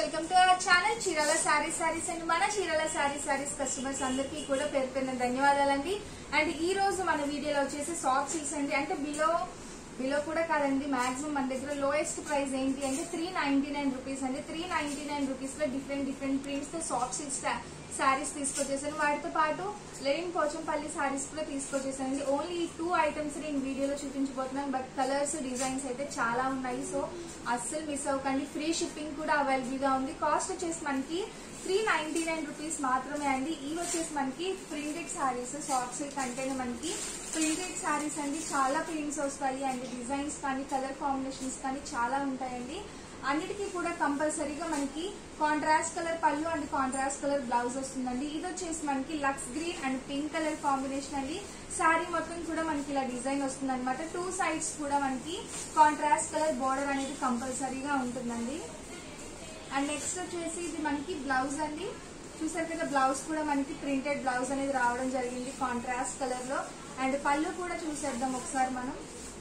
welcome to our channel Chirala sari saris and మన Chirala sari saris customers అందరికీ కూడా పేరు పేరున ధన్యవాదాలండి అండ్ ఈ రోజు మన వీడియోలో వచ్చేసి సాఫ్ట్ సిల్క్స్ అండి అంటే బిలో బిలో కూడా కాదండి మాక్సిమం మన దగ్గర లోయెస్ట్ ప్రైస్ ఏంటి అంటే త్రీ నైన్టీ నైన్ రూపీస్ అండి త్రీ నైన్టీ నైన్ రూపీస్ లో డిఫరెంట్ డిఫరెంట్ ప్రింట్స్ తో సాఫ్ట్ సిల్క్స్ శారీస్ తీసుకొచ్చేసాను వాటితో పాటు లెనిన్ పోచంపల్లి శారీస్ కూడా తీసుకొచ్చేసానండి ఓన్లీ ఈ టూ ఐటమ్స్ నేను వీడియోలో చూపించబోతున్నాను బట్ కలర్స్ డిజైన్స్ అయితే చాలా ఉన్నాయి సో అస్సలు మిస్ అవ్వకండి ఫ్రీ షిప్పింగ్ కూడా అవైలబుల్ గా ఉంది కాస్ట్ వచ్చేసి మనకి త్రీ నైన్టీ నైన్ రూపీస్ మాత్రమే అండి ఇవి వచ్చేసి మనకి ప్రింటెడ్ శారీస్ సాఫ్ట్ సిల్క్ అంటేనే మనకి ప్రింటెడ్ శారీస్ అండి చాలా ప్రింట్స్ వస్తాయి అండ్ డిజైన్స్ కానీ కలర్ కాంబినేషన్స్ కానీ చాలా ఉంటాయండి అన్నిటికీ కూడా కంపల్సరీగా మనకి కాంట్రాస్ట్ కలర్ పళ్ళు అండ్ కాంట్రాస్ట్ కలర్ బ్లౌజ్ వస్తుందండి ఇది వచ్చేసి మనకి లక్స్ green and pink colour combination అండి శారీ మొత్తం కూడా మనకి ఇలా డిజైన్ వస్తుంది అనమాట టూ సైడ్స్ కూడా మనకి కాంట్రాస్ట్ కలర్ బోర్డర్ అనేది కంపల్సరీగా ఉంటుందండి అండ్ నెక్స్ట్ వచ్చేసి ఇది మనకి బ్లౌజ్ అండి చూసారు కదా బ్లౌజ్ కూడా మనకి ప్రింటెడ్ బ్లౌజ్ అనేది రావడం జరిగింది కాంట్రాస్ట్ కలర్ లో అండ్ పళ్ళు కూడా చూసేద్దాం ఒకసారి మనం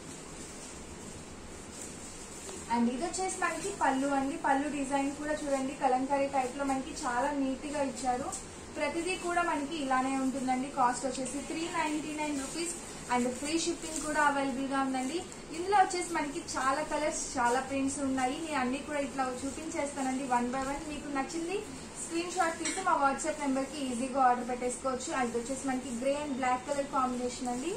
అండ్ ఇది వచ్చేసి మనకి పళ్ళు అండి పళ్ళు డిజైన్ కూడా చూడండి కలంకారీ టైప్ లో మనకి చాలా నీట్ గా ఇచ్చారు ప్రతిదీ కూడా మనకి ఇలానే ఉంటుందండి కాస్ట్ వచ్చేసి three ninety nine rupees and free shipping కూడా అవైలబుల్ గా ఉందండి ఇందులో వచ్చేసి మనకి చాలా కలర్స్ చాలా ప్రింట్స్ ఉన్నాయి నేను అన్ని కూడా ఇట్లా చూపించేస్తానండి వన్ బై వన్ మీకు నచ్చింది స్క్రీన్ షాట్ తీసి మా వాట్సాప్ నెంబర్ కి ఈజీగా ఆర్డర్ పెట్టేసుకోవచ్చు అది వచ్చేసి మనకి grey and black colour combination అండి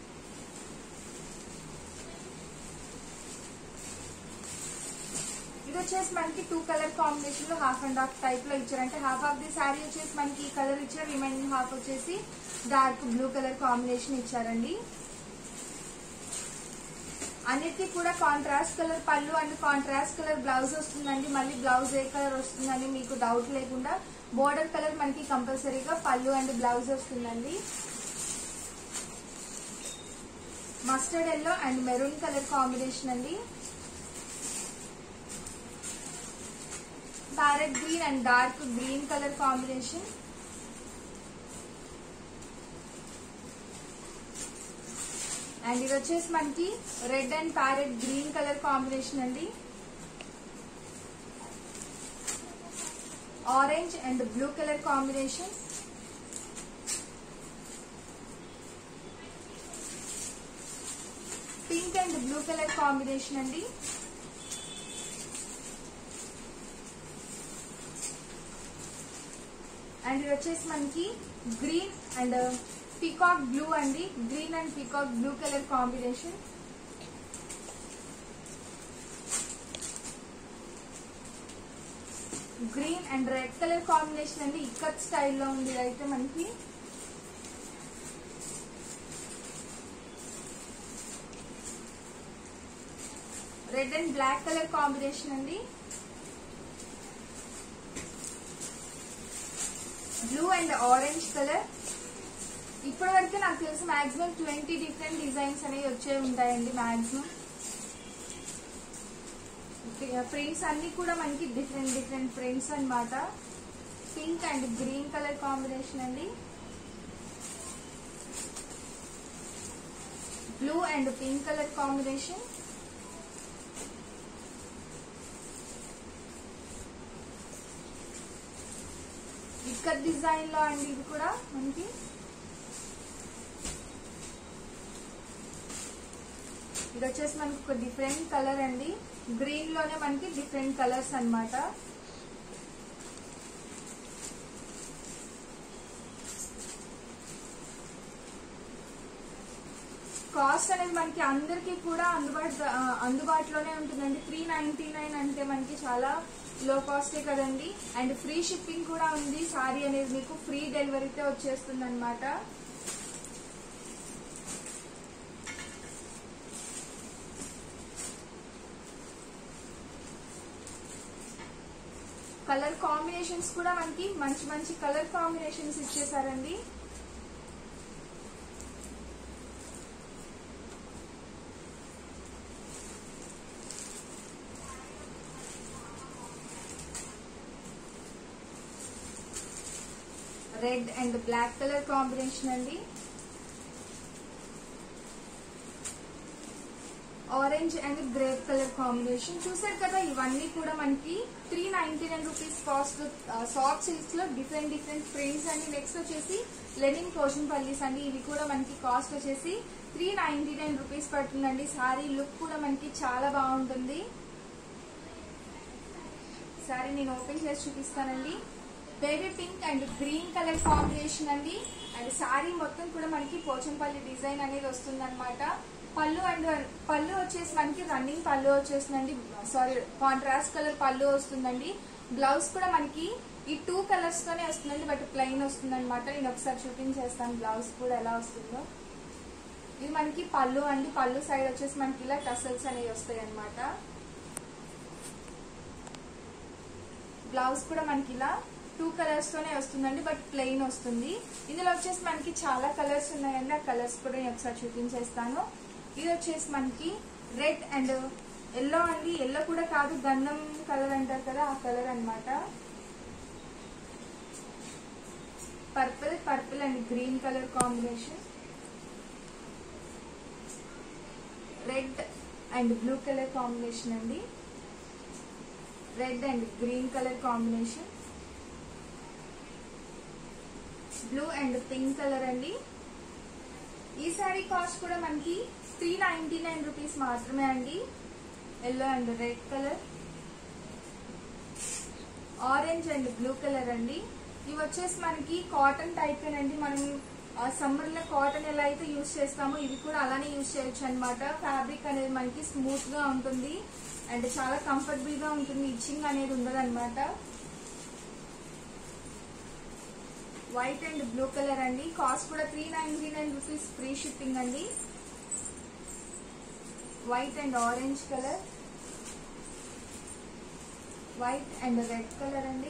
ఇది వచ్చేసి మనకి టూ కలర్ కాంబినేషన్ లో హాఫ్ అండ్ హాఫ్ టైప్ లో ఇచ్చారు అంటే హాఫ్ ఆఫ్ ది శారీ వచ్చేసి మనకి ఈ కలర్ ఇచ్చారు రిమైనింగ్ హాఫ్ వచ్చేసి డార్క్ బ్లూ కలర్ కాంబినేషన్ ఇచ్చారండి అన్నిటికీ కూడా కాంట్రాస్ట్ కలర్ పళ్ళు అండ్ కాంట్రాస్ట్ కలర్ బ్లౌజ్ వస్తుందండి మళ్ళీ బ్లౌజ్ ఏ కలర్ వస్తుందని మీకు డౌట్ లేకుండా బోర్డర్ కలర్ మనకి కంపల్సరీగా పళ్ళు అండ్ బ్లౌజ్ వస్తుందండి mustard yellow and maroon colour combination అండి parrot green and dark green colour combination and ఇది వచ్చేసి మనకి red and parrot green colour combination అండి orange and blue colour combination pink and blue colour combination అండి and ఇది వచ్చేసి మనకి green and peacock blue అండి green and peacock blue colour combination green and red colour combination అండి ఇక్కత్ స్టైల్లో ఉంది అయితే మనకి red and black colour combination అండి బ్లూ అండ్ ఆరెంజ్ కలర్ ఇప్పటి వరకు నాకు తెలిసి మాక్సిమం ట్వంటీ డిఫరెంట్ డిజైన్స్ అనేవి వచ్చే ఉంటాయండి మాక్సిమం ప్రింట్స్ అన్ని కూడా మనకి డిఫరెంట్ డిఫరెంట్ ప్రింట్స్ అన్నమాట pink and green colour combination అండి blue and pink colour combination ikat design లో అండి ఇది కూడా మనకి ఇది వచ్చేసి మనకి ఒక డిఫరెంట్ కలర్ అండి గ్రీన్ లోనే మనకి డిఫరెంట్ కలర్స్ అన్నమాట కాస్ట్ అనేది మనకి అందరికీ కూడా అందుబాటు అందుబాటులోనే ఉంటుందండి త్రీ నైన్టీ నైన్ అంటే మనకి చాలా లో కాస్టే కదండి అండ్ ఫ్రీ షిప్పింగ్ కూడా ఉంది సారీ అనేది మీకు ఫ్రీ డెలివరీతో వచ్చేస్తుంది అనమాట కలర్ కాంబినేషన్స్ కూడా మనకి మంచి మంచి కలర్ కాంబినేషన్స్ ఇచ్చేసారండి red and black colour combination అండి orange and grape colour combination చూసారు కదా ఇవన్నీ కూడా మనకి three ninety nine rupees cost soft silks లో డిఫరెంట్ డిఫరెంట్ ప్రింట్స్ అండి నెక్స్ట్ వచ్చేసి లెనిన్ కోషన్ పల్లీస్ అండి ఇవి కూడా మనకి కాస్ట్ వచ్చేసి త్రీ నైన్టీ నైన్ రూపీస్ పడుతుందండి సారీ లుక్ కూడా మనకి చాలా బాగుంటుంది సారీ నేను ఓపెన్ చేసి చూపిస్తానండి baby pink and green colour combination అండి అండ్ సారీ మొత్తం కూడా మనకి పోచంపల్లి డిజైన్ అనేది వస్తుంది అనమాట పళ్ళు అండ్ పళ్ళు వచ్చేసి మనకి రన్నింగ్ పళ్ళు వచ్చేస్తుందండి సారీ కాంట్రాస్ట్ కలర్ పళ్ళు వస్తుందండి బ్లౌజ్ కూడా మనకి ఈ టూ కలర్స్ తోనే వస్తుందండి బట్ ప్లెయిన్ వస్తుంది అనమాట నేను ఒకసారి చూపించేస్తాను బ్లౌజ్ కూడా ఎలా వస్తుందో ఇది మనకి పళ్ళు అండి పళ్ళు సైడ్ వచ్చేసి మనకి ఇలా టసల్స్ అనేవి వస్తాయి అనమాట బ్లౌజ్ కూడా మనకి ఇలా టూ కలర్స్ తోనే వస్తుందండి బట్ ప్లెయిన్ వస్తుంది ఇందులో వచ్చేసి మనకి చాలా కలర్స్ ఉన్నాయండి ఆ కలర్స్ కూడా నేను ఒకసారి చూపించేస్తాను ఇది వచ్చేసి మనకి రెడ్ అండ్ ఎల్లో అండి ఎల్లో కూడా కాదు గంధం కలర్ అంటారు కదా ఆ కలర్ అన్నమాట purple purple and green colour combination red and blue colour combination అండి red and green colour combination blue and pink colour అండి ఈ సారీ కాస్ట్ కూడా మనకి త్రీ నైన్టీ నైన్ రూపీస్ మాత్రమే అండి yellow and red colour orange and blue colour అండి ఇవి వచ్చేసి మనకి కాటన్ టైప్ అండి మనం సమ్మర్ లో కాటన్ ఎలా అయితే యూజ్ చేస్తామో ఇవి కూడా అలానే యూజ్ చేయొచ్చు అనమాట ఫ్యాబ్రిక్ అనేది మనకి స్మూత్ గా ఉంటుంది అండ్ చాలా కంఫర్టబుల్ గా ఉంటుంది ఇచ్చింగ్ అనేది ఉండదు అనమాట వైట్ అండ్ బ్లూ కలర్ అండి కాస్ట్ కూడా three ninety nine rupees free shipping అండి white and orange colour white and red colour అండి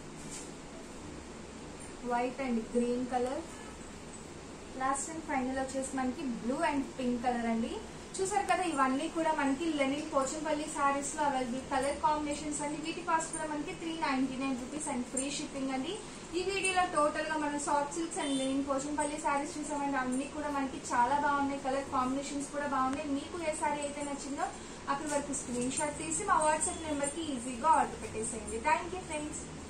white and green colour last and final వచ్చేసి మనకి బ్లూ అండ్ పింక్ కలర్ అండి చూసారు కదా ఇవన్నీ కూడా మనకి లెనిన్ పోచంపల్లి సారీస్ లో అవైలబుల్ కలర్ కాంబినేషన్స్ అండి వీటి కాస్ట్ కూడా మనకి three ninety nine rupees and free shipping అండి ఈ వీడియోలో టోటల్ గా మనం soft silks and linen Pochampally saris చూసామండి అన్ని కూడా మనకి చాలా బాగున్నాయి కలర్ కాంబినేషన్స్ కూడా బాగున్నాయి మీకు ఏ సారీ అయితే నచ్చిందో అక్కడి వరకు స్క్రీన్ షాట్ తీసి మా వాట్సాప్ నెంబర్ కి ఈజీగా ఆర్డర్ పెట్టేసేయండి థ్యాంక్ యూ ఫ్రెండ్స్